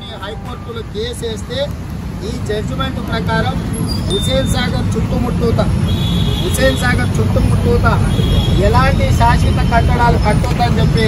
తీసుకొని హైకోర్టులో కేసు వేస్తే ఈ జడ్జిమెంట్ ప్రకారం హుసేన్ సాగర్ చుట్టుముట్టూత హుసేన్ సాగర్ చుట్టుముట్టూత ఎలాంటి శాశ్వత కట్టడాలు కట్టొద్దని చెప్పి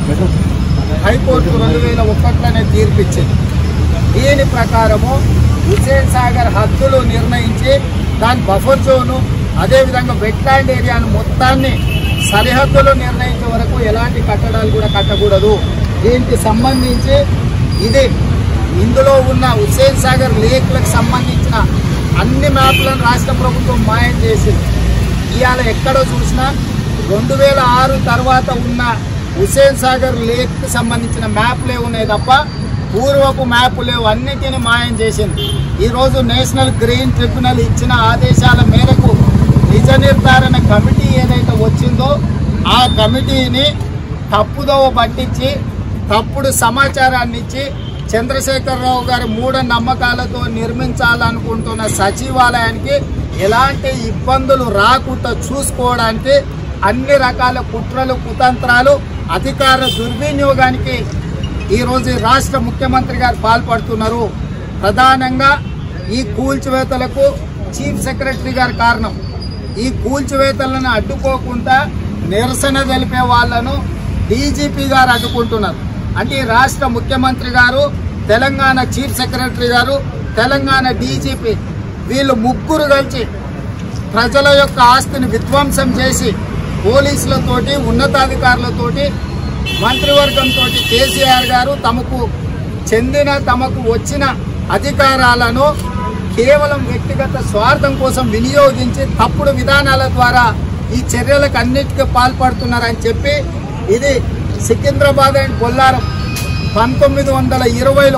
హైకోర్టు రెండు వేల ఒకటిలోనే తీర్పిచ్చింది దీని ప్రకారము హుసేన్ సాగర్ హద్దులు నిర్ణయించి దాని బఫర్ జోను అదేవిధంగా వెట్లాండ్ ఏరియాను మొత్తాన్ని సరిహద్దులు నిర్ణయించే వరకు ఎలాంటి కట్టడాలు కూడా కట్టకూడదు దీనికి సంబంధించి ఇది ఇందులో ఉన్న హుస్సేన్ సాగర్ లేక్లకు సంబంధించిన అన్ని మ్యాప్లను రాష్ట్ర ప్రభుత్వం మాయం చేసింది ఇవాళ ఎక్కడో చూసినా రెండు వేల ఆరు తర్వాత ఉన్న హుస్సేన్ సాగర్ లేక్కి సంబంధించిన మ్యాప్లే ఉన్నాయి తప్ప పూర్వపు మ్యాప్ లేవు అన్నిటిని మాయం చేసింది ఈరోజు నేషనల్ గ్రీన్ ట్రిబ్యునల్ ఇచ్చిన ఆదేశాల మేరకు నిజ నిర్ధారణ కమిటీ ఏదైతే వచ్చిందో ఆ కమిటీని తప్పుదోవ పట్టించి తప్పుడు సమాచారాన్ని ఇచ్చి చంద్రశేఖరరావు గారి మూఢ నమ్మకాలతో నిర్మించాలనుకుంటున్న సచివాలయానికి ఎలాంటి ఇబ్బందులు రాకుండా చూసుకోవడానికి అన్ని రకాల కుట్రలు కుతంత్రాలు అధికార దుర్వినియోగానికి ఈరోజు ఈ రాష్ట్ర ముఖ్యమంత్రి గారు పాల్పడుతున్నారు ప్రధానంగా ఈ కూల్చివేతలకు చీఫ్ సెక్రటరీ గారు కారణం ఈ కూల్చివేతలను అడ్డుకోకుండా నిరసన తెలిపే వాళ్ళను డీజీపీ గారు అడ్డుకుంటున్నారు అంటే ఈ రాష్ట్ర ముఖ్యమంత్రి గారు తెలంగాణ చీఫ్ సెక్రటరీ గారు తెలంగాణ డీజీపీ వీళ్ళు ముగ్గురు కలిసి ప్రజల యొక్క ఆస్తిని విధ్వంసం చేసి పోలీసులతోటి ఉన్నతాధికారులతోటి మంత్రివర్గంతో కేసీఆర్ గారు తమకు చెందిన తమకు వచ్చిన అధికారాలను కేవలం వ్యక్తిగత స్వార్థం కోసం వినియోగించి తప్పుడు విధానాల ద్వారా ఈ చర్యలకు అన్నిటికీ పాల్పడుతున్నారని చెప్పి ఇది సికింద్రాబాద్ అండ్ కొల్లారం పంతొమ్మిది వందల ఇరవైలో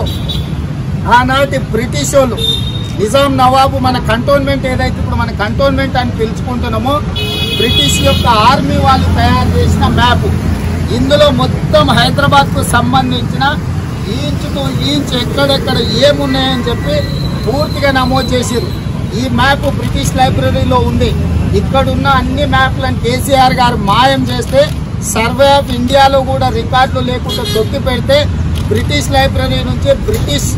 ఆనాటి బ్రిటిష్ వాళ్ళు నిజాం నవాబు మన కంటోన్మెంట్ ఏదైతే ఇప్పుడు మన కంటోన్మెంట్ అని పిలుచుకుంటున్నామో బ్రిటిష్ యొక్క ఆర్మీ వాళ్ళు తయారు చేసిన మ్యాప్ ఇందులో మొత్తం హైదరాబాద్కు సంబంధించిన ఈంచ్ టు ఈంచ్ ఎక్కడెక్కడ ఏమున్నాయని చెప్పి పూర్తిగా నమోదు చేసిరు ఈ మ్యాప్ బ్రిటిష్ లైబ్రరీలో ఉంది ఇక్కడున్న అన్ని మ్యాప్లను కేసీఆర్ గారు మాయం చేస్తే సర్వే ఆఫ్ ఇండియాలో కూడా రికార్డులు లేకుండా దొక్కి పెడితే బ్రిటిష్ లైబ్రరీ నుంచి బ్రిటిష్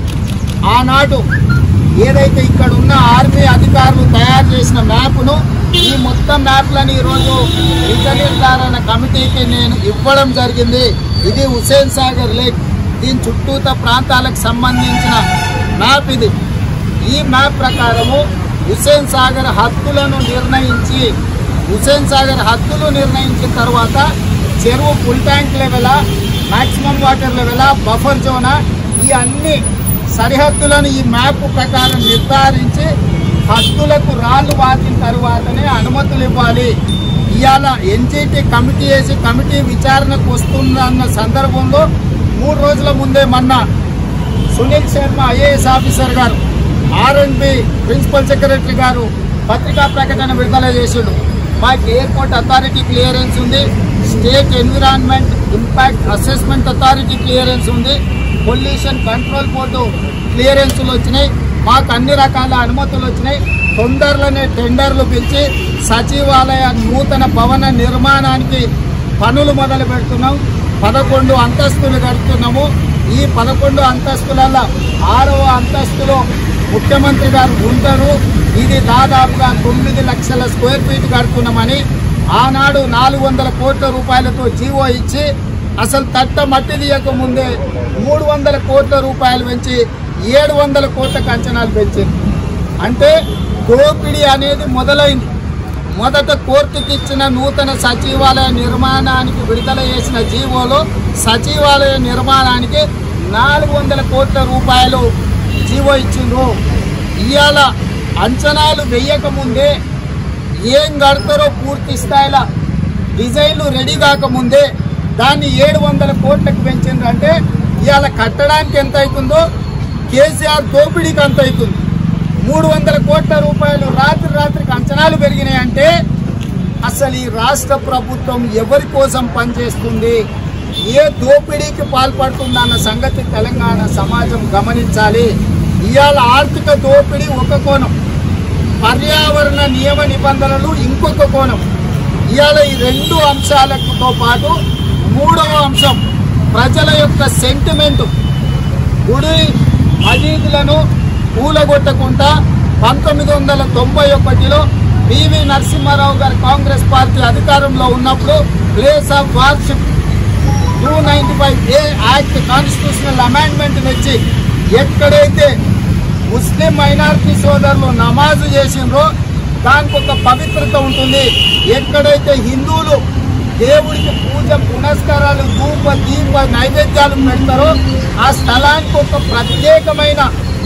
ఆనాడు ఏదైతే ఇక్కడ ఉన్న ఆర్మీ అధికారులు తయారు చేసిన మ్యాప్ను ఈ మొత్తం మ్యాప్లను ఈరోజు నిజ నిర్ధారణ కమిటీకి నేను ఇవ్వడం జరిగింది ఇది హుసేన్ సాగర్ లేక్ దీని చుట్టూత ప్రాంతాలకు సంబంధించిన మ్యాప్ ఇది ఈ మ్యాప్ ప్రకారము హుసేన్ సాగర్ హద్దులను నిర్ణయించి హుసేన్ సాగర్ హద్దులు నిర్ణయించిన తర్వాత చెరువు ఫుల్ ట్యాంక్ లెవెలా మాక్సిమం వాటర్ లెవెలా బఫర్ జోనా ఈ అన్ని సరిహద్దులను ఈ మ్యాప్ ప్రకారం నిర్ధారించి హద్దులకు రాళ్ళు వాచిన తర్వాతనే అనుమతులు ఇవ్వాలి ఇవాళ ఎన్జిటి కమిటీ వేసి కమిటీ విచారణకు వస్తుందన్న సందర్భంలో మూడు రోజుల ముందే మొన్న సునీల్ శర్మ ఐఏఎస్ ఆఫీసర్ గారు ఆర్ఎండ్బి ప్రిన్సిపల్ సెక్రటరీ గారు పత్రికా ప్రకటన విడుదల చేసిండు మాకు ఎయిర్పోర్ట్ అథారిటీ క్లియరెన్స్ ఉంది state environment impact assessment authority clearance ఉంది పొల్యూషన్ కంట్రోల్ బోర్డు క్లియరెన్స్లు వచ్చినాయి మాకు అన్ని రకాల అనుమతులు వచ్చినాయి తొందరలోనే టెండర్లు పిలిచి సచివాలయ నూతన భవన నిర్మాణానికి పనులు మొదలు పెడుతున్నాం పదకొండు అంతస్తులు కడుతున్నాము ఈ పదకొండు అంతస్తులలో ఆరవ అంతస్తులో ముఖ్యమంత్రి గారు ఉంటారు ఇది దాదాపుగా తొమ్మిది లక్షల స్క్వేర్ ఫీట్ కడుతున్నామని ఆనాడు నాలుగు వందల కోట్ల రూపాయలతో జీవో ఇచ్చి అసలు తట్ట మట్టి తీయక ముందే మూడు వందల కోట్ల రూపాయలు పెంచి ఏడు వందల కోట్లకు అంచనాలు పెంచింది అంటే దోపిడీ అనేది మొదలైంది మొదట కోర్టుకి ఇచ్చిన నూతన సచివాలయ నిర్మాణానికి విడుదల చేసిన జీవోలో సచివాలయ నిర్మాణానికి నాలుగు వందల కోట్ల రూపాయలు జీవో ఇచ్చిండ్రు ఇవాళ అంచనాలు వేయకముందే ఏం కడతారో పూర్తి స్థాయిలో డిజైన్లు రెడీ కాకముందే దాన్ని ఏడు వందల కోట్లకు పెంచిండ్రు అంటే ఇవాళ కట్టడానికి ఎంత అవుతుందో కేసీఆర్ దోపిడీకి అంత అవుతుంది మూడు వందల కోట్ల రూపాయలు రాత్రి రాత్రికి అంచనాలు పెరిగినాయి అంటే అసలు ఈ రాష్ట్ర ప్రభుత్వం ఎవరి కోసం పనిచేస్తుంది ఏ దోపిడీకి పాల్పడుతుందన్న సంగతి తెలంగాణ సమాజం గమనించాలి ఇవాళ ఆర్థిక దోపిడీ ఒక కోణం పర్యావరణ నియమ నిబంధనలు ఇంకొక కోణం ఇవాళ ఈ రెండు అంశాలతో పాటు మూడవ అంశం ప్రజల యొక్క సెంటిమెంటు గుడి మసీదులను కూలగొట్టకుండా పంతొమ్మిది వందల తొంభై ఒకటిలో పివి నరసింహారావు గారు కాంగ్రెస్ పార్టీ అధికారంలో ఉన్నప్పుడు place of worship two ninety five A act constitutional amendment తెచ్చి ఎక్కడైతే ముస్లిం మైనారిటీ సోదరులు నమాజు చేసిండ్రో దానికి ఒక పవిత్రత ఉంటుంది ఎక్కడైతే హిందువులు దేవుడికి పూజ పునస్కారాలు ధూప దీప నైవేద్యాలు పెడతారో ఆ స్థలానికి ఒక ప్రత్యేకమైన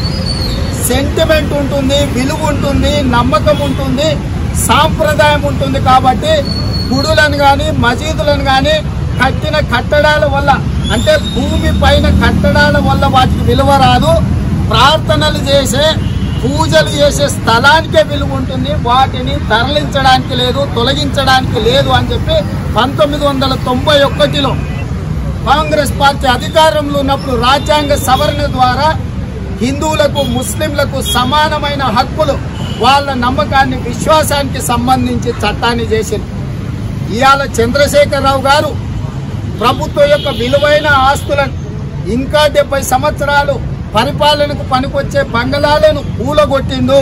సెంటిమెంట్ ఉంటుంది విలువ ఉంటుంది నమ్మకం ఉంటుంది సాంప్రదాయం ఉంటుంది కాబట్టి గుడులను కానీ మసీదులను కానీ కట్టిన కట్టడాల వల్ల అంటే భూమి పైన కట్టడాల వల్ల వాటికి విలువ రాదు ప్రార్థనలు చేసే పూజలు చేసే స్థలానికే విలువ ఉంటుంది వాటిని తరలించడానికి లేదు తొలగించడానికి లేదు అని చెప్పి పంతొమ్మిది వందల తొంభై ఒకటిలో కాంగ్రెస్ పార్టీ అధికారంలో ఉన్నప్పుడు రాజ్యాంగ సవరణ ద్వారా హిందువులకు ముస్లింలకు సమానమైన హక్కులు వాళ్ళ నమ్మకాన్ని విశ్వాసానికి సంబంధించి చట్టాన్ని చేసింది ఇవాళ చంద్రశేఖరరావు గారు ప్రభుత్వం యొక్క విలువైన ఆస్తులను ఇంకా డెబ్బై సంవత్సరాలు పరిపాలనకు పనికొచ్చే బంగళాలను కూలగొట్టిండు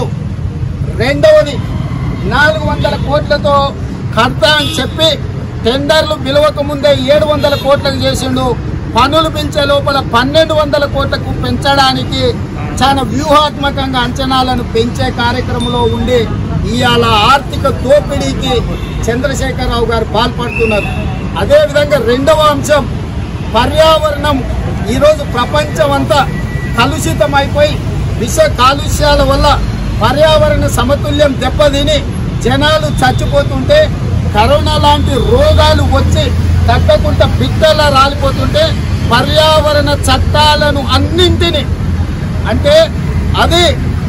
రెండవది నాలుగు వందల కోట్లతో కడతా అని చెప్పి టెండర్లు పిలవక ముందే ఏడు వందల కోట్లకు చేసిండు పనులు పెంచే లోపల పన్నెండు వందల కోట్లకు పెంచడానికి చాలా వ్యూహాత్మకంగా అంచనాలను పెంచే కార్యక్రమంలో ఉండి ఇవాళ ఆర్థిక దోపిడీకి చంద్రశేఖరరావు గారు పాల్పడుతున్నారు అదేవిధంగా రెండవ అంశం పర్యావరణం ఈరోజు ప్రపంచం అంతా కలుషితమైపోయి విష కాలుష్యాల వల్ల పర్యావరణ సమతుల్యం దెబ్బతిని జనాలు చచ్చిపోతుంటే కరోనా లాంటి రోగాలు వచ్చి తగ్గకుండా బిడ్డలా రాలిపోతుంటే పర్యావరణ చట్టాలను అన్నింటినీ అంటే అది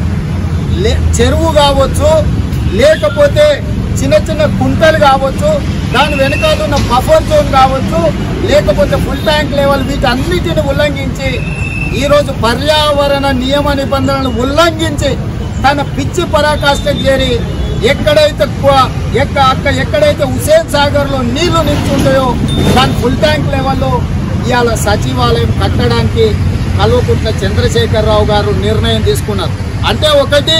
లే- చెరువు కావచ్చు లేకపోతే చిన్న చిన్న కుంటలు కావచ్చు దాని వెనకాల ఉన్న బఫర్ జోన్ కావచ్చు లేకపోతే ఫుల్ ట్యాంక్ లెవెల్ వీటన్నిటిని ఉల్లంఘించి ఈరోజు పర్యావరణ నియమ నిబంధనలను ఉల్లంఘించి తన పిచ్చి పరాకాష్ఠకు చేరి ఎక్కడైతే కు- ఎక్క అక్క ఎక్కడైతే హుసేన్ సాగర్ లో నీళ్లు నింపుతుంటాయో దాని ఫుల్ ట్యాంక్ లెవెల్లో ఇవాళ సచివాలయం కట్టడానికి కల్వకుంట్ల చంద్రశేఖరరావు గారు నిర్ణయం తీసుకున్నారు అంటే ఒకటి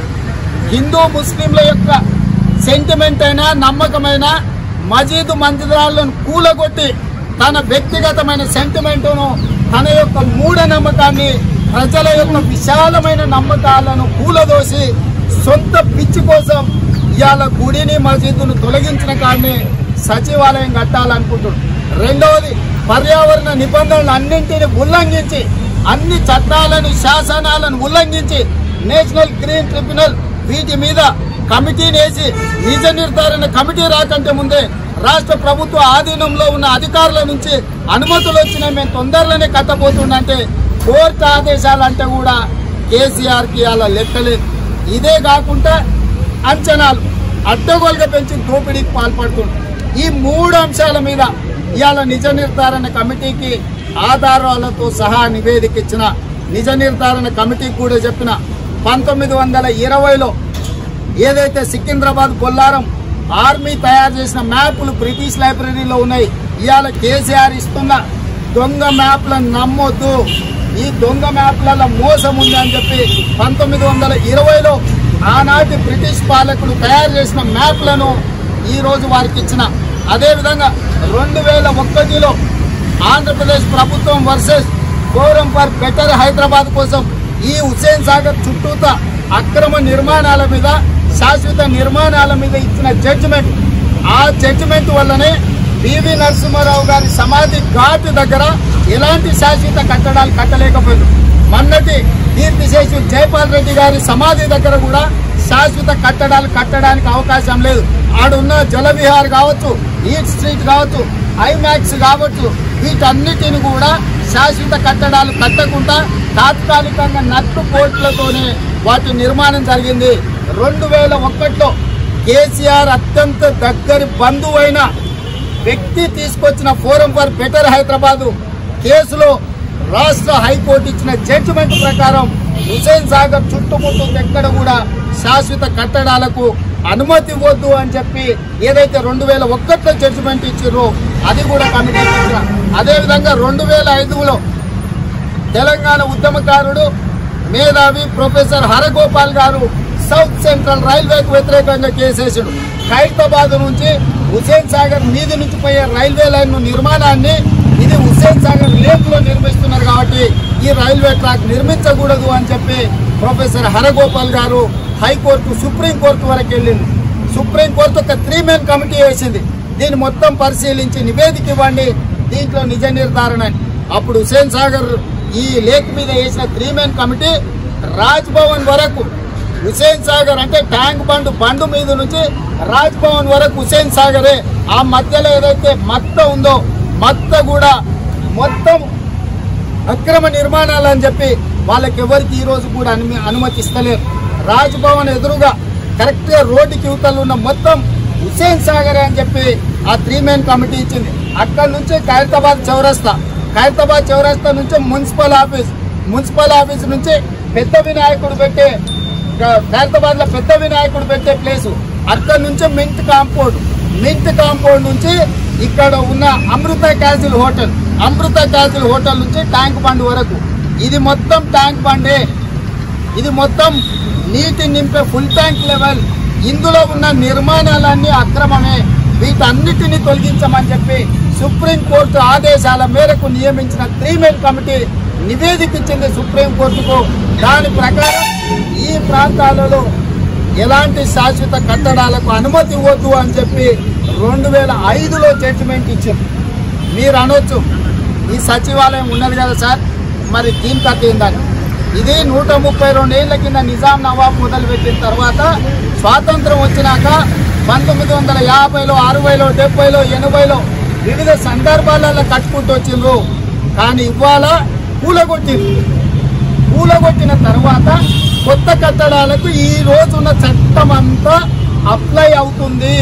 హిందూ ముస్లింల యొక్క సెంటిమెంట్ అయినా నమ్మకమైన మజీదు మందిరాలను కూలగొట్టి తన వ్యక్తిగతమైన సెంటిమెంటును తన యొక్క మూఢ నమ్మకాన్ని ప్రజల యొక్క విశాలమైన నమ్మకాలను కూలదోసి సొంత పిచ్చి కోసం ఇవాళ గుడిని మసీదును తొలగించిన కాడిని సచివాలయం కట్టాలనుకుంటున్నారు రెండవది పర్యావరణ నిబంధనలు అన్నింటిని ఉల్లంఘించి అన్ని చట్టాలను శాసనాలను ఉల్లంఘించి నేషనల్ గ్రీన్ ట్రిబ్యునల్ వీటి మీద కమిటీని వేసి నిజ నిర్ధారణ కమిటీ రాకంటే ముందే రాష్ట్ర ప్రభుత్వ ఆధీనంలో ఉన్న అధికారుల నుంచి అనుమతులు వచ్చినాయి మేము తొందరలోనే కట్టబోతుండంటే కోర్టు ఆదేశాలు అంటే కూడా కేసీఆర్ కి అలా లెక్కలేదు ఇదే కాకుండా అంచనాలు అడ్డగోలుగా పెంచి దోపిడీకి పాల్పడుతుంది ఈ మూడు అంశాల మీద ఇవాళ నిజ నిర్ధారణ కమిటీకి ఆధారాలతో సహా నివేదిక ఇచ్చిన నిజ నిర్ధారణ కమిటీకి కూడా చెప్పిన పంతొమ్మిది వందల ఇరవైలో ఏదైతే సికింద్రాబాద్ బొల్లారం ఆర్మీ తయారు చేసిన మ్యాప్లు బ్రిటిష్ లైబ్రరీలో ఉన్నాయి ఇవాళ కేసీఆర్ ఇస్తున్న దొంగ మ్యాప్లను నమ్మొద్దు ఈ దొంగ మ్యాప్లలో మోసం ఉంది అని చెప్పి పంతొమ్మిది వందల ఇరవైలో ఆనాటి బ్రిటిష్ పాలకులు తయారు చేసిన మ్యాప్లను ఈ రోజు వారికి ఇచ్చిన అదేవిధంగా రెండు వేల ఒకటిలో ఆంధ్రప్రదేశ్ ప్రభుత్వం versus forum for better Hyderabad కోసం ఈ హుసేన్ సాగర్ చుట్టూత అక్రమ నిర్మాణాల మీద శాశ్వత నిర్మాణాల మీద ఇచ్చిన జడ్జిమెంట్ ఆ జడ్జిమెంట్ వల్లనే పివి నరసింహారావు గారి సమాధి ఘాట్ దగ్గర ఎలాంటి శాశ్వత కట్టడాలు కట్టలేకపోయింది మొన్నటి కీర్తిశేషు జైపాల్ రెడ్డి గారి సమాధి దగ్గర కూడా శాశ్వత కట్టడాలు కట్టడానికి అవకాశం లేదు ఆడున్న జలవిహార్ కావచ్చు ఈట్ స్ట్రీట్ కావచ్చు ఐమాక్స్ కావచ్చు వీటన్నిటిని కూడా శాశ్వత కట్టడాలు కట్టకుండా తాత్కాలికంగా నట్టు పోట్లతోనే వాటి నిర్మాణం జరిగింది రెండు వేల ఒకటిలో కేసీఆర్ అత్యంత దగ్గరి బంధువైన వ్యక్తి తీసుకొచ్చిన ఫోరం ఫర్ బెటర్ హైదరాబాద్ కేసులో రాష్ట్ర హైకోర్టు ఇచ్చిన జడ్జిమెంట్ ప్రకారం హుసేన్ సాగర్ చుట్టుముట్టు ఎక్కడ కూడా శాశ్వత కట్టడాలకు అనుమతి ఇవ్వద్దు అని చెప్పి ఏదైతే రెండు వేల ఒకటిలో జడ్జిమెంట్ ఇచ్చారో అది కూడా కమిటీ ఇచ్చిన అదేవిధంగా రెండు వేల ఐదులో తెలంగాణ ఉద్యమకారుడు మేధావి ప్రొఫెసర్ హరగోపాల్ గారు సౌత్ సెంట్రల్ రైల్వేకు వ్యతిరేకంగా కేసేసాడు ఖైరతాబాద్ నుంచి హుసేన్ సాగర్ మీది నుంచి పోయే రైల్వే లైన్ నిర్మాణాన్ని ఇది హుస్సేన్ సాగర్ లేక్ లో నిర్మిస్తున్నారు కాబట్టి ఈ రైల్వే ట్రాక్ నిర్మించకూడదు అని చెప్పి ప్రొఫెసర్ హరగోపాల్ గారు హైకోర్టు సుప్రీం కోర్టు వరకు వెళ్ళింది సుప్రీం కోర్టు ఒక త్రీ మెన్ కమిటీ వేసింది దీన్ని మొత్తం పరిశీలించి నివేదిక ఇవ్వండి దీంట్లో నిజ నిర్ధారణ అని. అప్పుడు హుసేన్ సాగర్ ఈ లేక్ మీద వేసిన three men committee Raj Bhavan వరకు హుసేన్ సాగర్ అంటే ట్యాంక్ బండ్ బండు మీద నుంచి రాజ్ భవన్ వరకు హుసేన్ సాగరే ఆ మధ్యలో ఏదైతే మత్త ఉందో మత్త కూడా మొత్తం అక్రమ నిర్మాణాలు అని చెప్పి వాళ్ళకి ఎవరికి ఈ రోజు కూడా అనుమ- అనుమతి ఇస్తలేరు రాజ్ భవన్ ఎదురుగా కరెక్ట్ గా రోడ్డుకి యువతలు ఉన్న మొత్తం హుసేన్ సాగర్ అని చెప్పి ఆ త్రీ మెన్ కమిటీ ఇచ్చింది అక్కడ నుంచి ఖైరతాబాద్ చౌరస్తా ఖైరతాబాద్ చౌరస్తా నుంచి మున్సిపల్ ఆఫీస్ మున్సిపల్ ఆఫీస్ నుంచి పెద్ద వినాయకుడు పెట్టే ఖైరతాబాద్ లో పెద్ద వినాయకుడు పెట్టే ప్లేసు అక్కడ నుంచి మింట్ కాంపౌండ్ మింట్ కాంపౌండ్ నుంచి ఇక్కడ ఉన్న Amrutha castle hotel Amrutha castle hotel నుంచి ట్యాంక్ బండ్ వరకు ఇది మొత్తం ట్యాంక్ బండే ఇది మొత్తం నీటి నింపే ఫుల్ ట్యాంక్ లెవెల్ ఇందులో ఉన్న నిర్మాణాలన్నీ అక్రమమే వీటన్నిటిని తొలగించమని చెప్పి సుప్రీంకోర్టు ఆదేశాల మేరకు నియమించిన త్రీ మెన్ కమిటీ నివేదిక ఇచ్చింది సుప్రీంకోర్టుకు దాని ప్రకారం ఈ ప్రాంతాలలో ఎలాంటి శాశ్వత కట్టడాలకు అనుమతి ఇవ్వద్దు అని చెప్పి రెండు వేల ఐదులో జడ్జిమెంట్ ఇచ్చింది మీరు అనొచ్చు ఈ సచివాలయం ఉన్నది కదా సార్ మరి దీని కథ ఏందని ఇది నూట ముప్పై రెండు ఏళ్ల కింద నిజాం నవాబ్ మొదలుపెట్టిన తర్వాత స్వాతంత్రం వచ్చినాక పంతొమ్మిది వందల యాభైలో అరవైలో డెబ్బైలో ఎనభైలో వివిధ సందర్భాలలో కట్టుకుంటూ వచ్చిండ్రు కానీ ఇవాళ కూలగొట్టిండ్రు కూలగొట్టిన తర్వాత కొత్త కట్టడాలకు ఈ రోజున్న చట్టం అంతా అప్లై అవుతుంది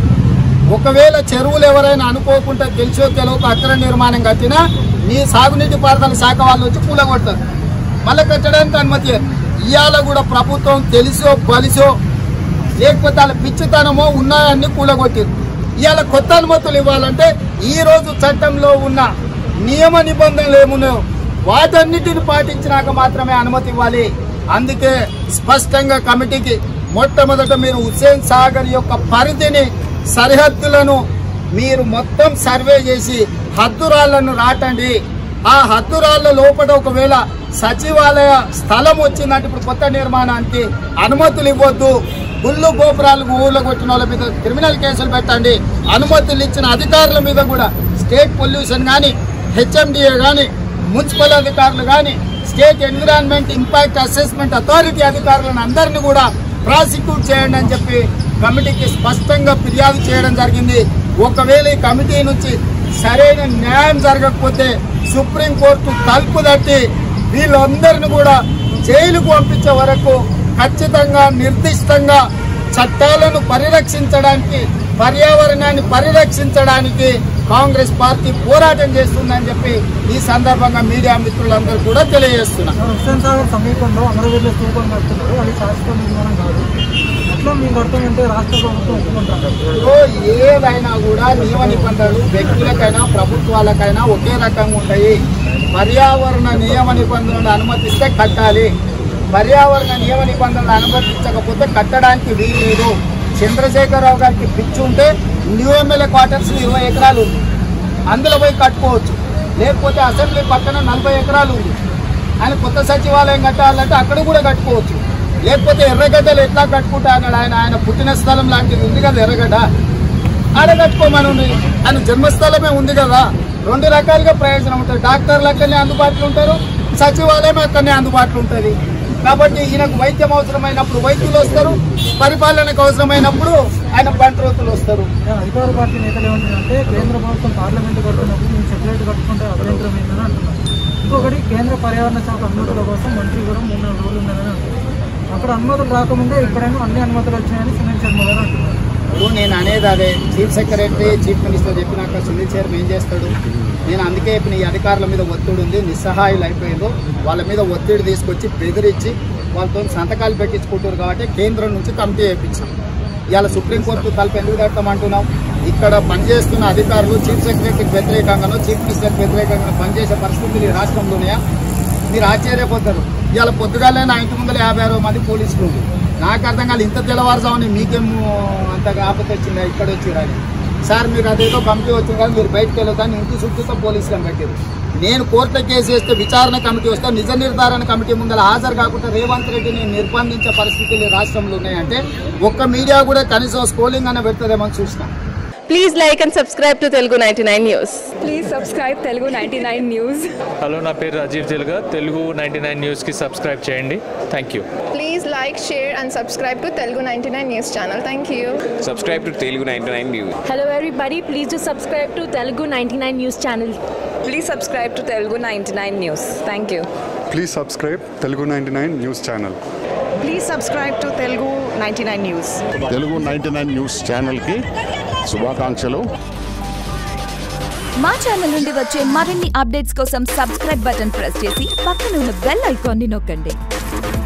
ఒకవేళ చెరువులు ఎవరైనా అనుకోకుండా తెలిసో తెలియక అక్రమ నిర్మాణం కట్టినా నీ సాగునీటి పారుదల శాఖ వాళ్ళు వచ్చి కూలగొడతారు మళ్ళీ కట్టడానికి అనుమతి లేదు. ఇవాళ కూడా ప్రభుత్వం తెలిసో బలిసో లేకపోతే వాళ్ళ పిచ్చితనమో ఉన్నాయన్ని కూలగొట్టింది ఇవాళ కొత్త అనుమతులు ఇవ్వాలంటే ఈ రోజు చట్టంలో ఉన్న నియమ నిబంధనలు ఏమున్నాయో వాటన్నిటిని పాటించినాక మాత్రమే అనుమతి ఇవ్వాలి అందుకే స్పష్టంగా కమిటీకి మొట్టమొదట మీరు హుస్సేన్ సాగర్ యొక్క పరిధిని సరిహద్దులను మీరు మొత్తం సర్వే చేసి హద్దురాళ్లను రాటండి ఆ హద్దురాళ్ల లోపల ఒకవేళ సచివాలయ స్థలం వచ్చిందంటే ఇప్పుడు కొత్త నిర్మాణానికి అనుమతులు ఇవ్వద్దు గుళ్ళు గోపురాలకు ఊళ్ళో కొట్టిన వాళ్ళ మీద క్రిమినల్ కేసులు పెట్టండి అనుమతులు ఇచ్చిన అధికారుల మీద కూడా స్టేట్ పొల్యూషన్ కానీ హెచ్ఎండిఏ కానీ మున్సిపల్ అధికారులు కానీ state environment impact assessment authority అధికారులను అందరినీ కూడా ప్రాసిక్యూట్ చేయండి అని చెప్పి కమిటీకి స్పష్టంగా ఫిర్యాదు చేయడం జరిగింది ఒకవేళ ఈ కమిటీ నుంచి సరైన న్యాయం జరగకపోతే సుప్రీంకోర్టు తలుపు తట్టి వీళ్ళందరిని కూడా జైలుకు పంపించే వరకు ఖచ్చితంగా నిర్దిష్టంగా చట్టాలను పరిరక్షించడానికి పర్యావరణాన్ని పరిరక్షించడానికి కాంగ్రెస్ పార్టీ పోరాటం చేస్తుందని చెప్పి ఈ సందర్భంగా మీడియా మిత్రులందరూ కూడా తెలియజేస్తున్నా హుస్సేన్ సాగర్ సమీపంలో అమరవీరుల స్థూపం కడుతున్నారు అది శాశ్వత నిర్మాణం కాదు ఎట్లా మేము కడతామంటే రాష్ట్ర ప్రభుత్వం ఒప్పుకుంటారు సో ఏదైనా కూడా నియమ నిబంధనలు వ్యక్తులకైనా ప్రభుత్వాలకైనా ఒకే రకంగా ఉంటాయి పర్యావరణ నియమ నిబంధనలు అనుమతిస్తే కట్టాలి పర్యావరణ నియమ నిబంధనలు అనుమతించకపోతే కట్టడానికి వీలు లేదు చంద్రశేఖరరావు గారికి పిచ్చి ఉంటే న్యూ ఎమ్మెల్యే క్వార్టర్స్ ఇరవై ఎకరాలు ఉంది అందులో పోయి కట్టుకోవచ్చు లేకపోతే అసెంబ్లీ పక్కన నలభై ఎకరాలు ఉంది ఆయన కొత్త సచివాలయం కట్టాలంటే అక్కడ కూడా కట్టుకోవచ్చు లేకపోతే ఎర్రగడ్డలు ఎట్లా కట్టుకుంటా అన్నాడు ఆయన ఆయన పుట్టిన స్థలం లాంటిది ఉంది కదా ఎర్రగడ్డ ఆడ కట్టుకోమని ఉంది ఆయన జన్మస్థలమే ఉంది కదా రెండు రకాలుగా ప్రయోజనం ఉంటుంది డాక్టర్లు అక్కడనే అందుబాటులో ఉంటారు సచివాలయం అక్కడనే అందుబాటులో ఉంటుంది కాబట్టి ఈయనకు వైద్యం అవసరమైనప్పుడు వైద్యులు వస్తారు పరిపాలనకు అవసరమైనప్పుడు ఆయన బంట్రోతులు వస్తారు కానీ అధికార పార్టీ నేతలు ఏమంటారంటే కేంద్ర ప్రభుత్వం పార్లమెంట్ కడుతున్నప్పుడు మేము సెపరేట్ కట్టుకుంటే అభ్యంతరం ఏందని అంటున్నారు ఇంకొకటి కేంద్ర పర్యావరణ శాఖ అనుమతుల కోసం మంత్రి కూడా మూడు నాలుగు రోజులు ఉందని అంటున్నారు అక్కడ అనుమతులు రాకముందే ఇక్కడేమో అన్ని అనుమతులు వచ్చినాయని సునీల్ శర్మ గారు అంటున్నారు ఇప్పుడు నేను అనేది అదే చీఫ్ సెక్రటరీ చీఫ్ మినిస్టర్ చెప్పినాక సునీల్ శర్మ ఏం చేస్తాడు నేను అందుకే చెప్పిన ఈ అధికారుల మీద ఒత్తిడి ఉంది నిస్సహాయులు అయిపోయిందో వాళ్ళ మీద ఒత్తిడి తీసుకొచ్చి బెదిరించి వాళ్ళతో సంతకాలు పెట్టించుకుంటారు కాబట్టి కేంద్రం నుంచి కమిటీ వేయించాం ఇవాళ సుప్రీంకోర్టు తలుపు ఎందుకు కడతామంటున్నాం ఇక్కడ పనిచేస్తున్న అధికారులు చీఫ్ సెక్రటరీకి వ్యతిరేకంగానో చీఫ్ మినిస్టర్కి వ్యతిరేకంగా పనిచేసే పరిస్థితులు ఈ రాష్ట్రంలో ఉన్నాయా మీరు ఆశ్చర్యపోతారు ఇవాళ పొద్దుగాలే నా ఇంటి ముందర యాభై అరవై మంది పోలీసులు ఉంది నాకు అర్థం కాదు ఇంత తెల్లవారుజామున మీకేమో అంత ఆపత్తి వచ్చిందా ఇక్కడ వచ్చిరని సార్ మీరు అదేదో కమిటీ వచ్చింది కానీ మీరు బయటకు వెళ్ళొద్దని ఇంటి చుట్టూతో పోలీసులను పెట్టారు నేను కోర్టులో కేసు వేస్తే విచారణ కమిటీ వస్తే నిజ నిర్ధారణ కమిటీ ముందర హాజరు కాకుండా రేవంత్ రెడ్డిని నిర్బంధించే పరిస్థితులు ఈ రాష్ట్రంలో ఉన్నాయంటే ఒక్క మీడియా కూడా కనీసం స్కోలింగ్ అన్న పెడుతుందేమో అని చూసినా Please like and subscribe to Telugu 99 News. Please subscribe Telugu ninety nine news hello నా పేరు రాజీవ్ తెలుగా తెలుగు నైంటీ నైన్ న్యూస్కి సబ్స్క్రైబ్ చేయండి thank you Please like, share, and subscribe to Telugu 99 News channel. Thank you. subscribe to Telugu 99 News. Hello everybody, please do subscribe to Telugu 99 News channel. Please subscribe to Telugu ninety nine news thank you please subscribe Telugu ninety nine news channel please subscribe to Telugu ninety nine news Telugu ninety nine news ఛానల్కి శుభాకాంక్షలు మా channel నుండి వచ్చే మరిన్ని updates కోసం subscribe button press చేసి పక్కన ఉన్న బెల్ ఐకాన్ని నొక్కండి